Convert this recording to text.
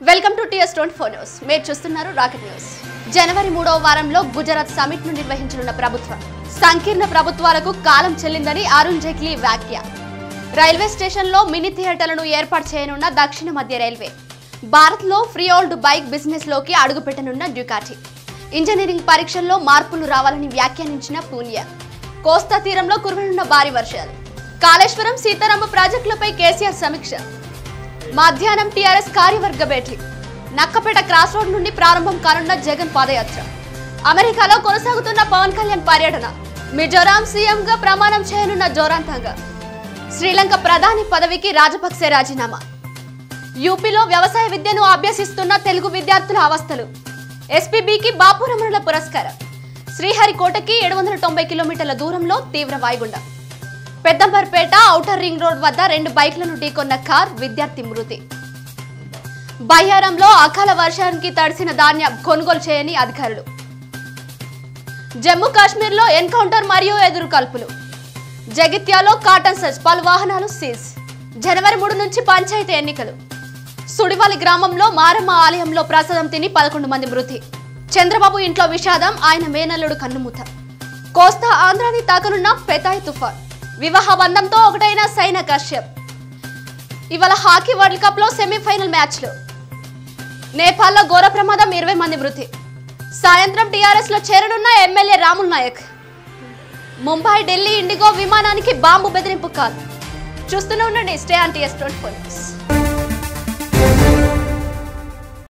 welcome to TS twenty four news మీరు చూస్తున్నారు rocket news జనవరి మూడవ వారంలో గుజరాత్ సమిట్ ను నిర్వహించనున్న ప్రభుత్వం సంకీర్ణ ప్రభుత్వాలకు కాలం చెల్లిందని అరుణ్ జైట్లీ వ్యాఖ్య రైల్వే స్టేషన్లో మినీ థియేటర్లను ఏర్పాటు చేయనున్న దక్షిణ మధ్య రైల్వే భారత్లో ఫ్రీ ఓల్డ్ బైక్ బిజినెస్ లోకి అడుగుపెట్టనున్న డ్యూకాటి ఇంజనీరింగ్ పరీక్షల్లో మార్పులు రావాలని వ్యాఖ్యానించిన పూనియా కోస్తా తీరంలో కురవనున్న భారీ వర్షాలు కాళేశ్వరం సీతారామ ప్రాజెక్టులపై కేసీఆర్ సమీక్ష మధ్యాహ్నం టీఆర్ఎస్ కార్యవర్గ భేటీ నక్కపేట క్రాస్ రోడ్ నుండి ప్రారంభం కానున్న జగన్ పాదయాత్ర అమెరికాలో కొనసాగుతున్న పవన్ కళ్యాణ్ పర్యటన మిజోరాం సీఎంగా ప్రమాణం చేయనున్న జోరాంతంగా శ్రీలంక ప్రధాని పదవికి రాజపక్సే రాజీనామా యూపీలో వ్యవసాయ విద్యను అభ్యసిస్తున్న తెలుగు విద్యార్థుల అవస్థలు ఎస్పీబీకి బాపురమణుల పురస్కారం శ్రీహరికోటకి ఏడు వందల తొంభై కిలోమీటర్ల దూరంలో తీవ్ర వాయుగుండం పెద్దంబర్పేట ఔటర్ రింగ్ రోడ్ వద్ద రెండు బైక్లను ఢీకొన్న కార్ విద్యార్థి మృతి బయ్యారంలో అకాల వర్షానికి తడిసిన ధాన్యం కొనుగోలు చేయని అధికారులు జమ్మూ కాశ్మీర్లో ఎన్కౌంటర్ మరియు ఎదురు కాల్పులు జగిత్యాలో కాటన్ సర్చ్ పలు వాహనాలు సీజ్ జనవరి మూడు నుంచి పంచాయతీ ఎన్నికలు సుడివాలి గ్రామంలో మారమ్మ ఆలయంలో ప్రసాదం తిని పదకొండు మంది మృతి చంద్రబాబు ఇంట్లో విషాదం ఆయన మేనల్లుడు కన్నుమూత కోస్తా ఆంధ్రాని తాకనున్న పెతాయ్ తుఫాన్ వివాహ బంధంతో ఒకటైన సైన కశ్యప్ ఇవాళ హాకీ వరల్డ్ కప్ లో సెమీఫైనల్ మ్యాచ్లు నేపాల్లో ఘోర ప్రమాదం ఇరవై మంది మృతి సాయంత్రం టీఆర్ఎస్ లో చేరనున్న ఎమ్మెల్యే రాముల్ నాయక్ ముంబై ఢిల్లీ ఇండిగో విమానానికి బాంబు బెదిరింపు కాల్ చూస్తూనే ఉండండి స్టే ఆన్ టీఎస్ ట్వంటీ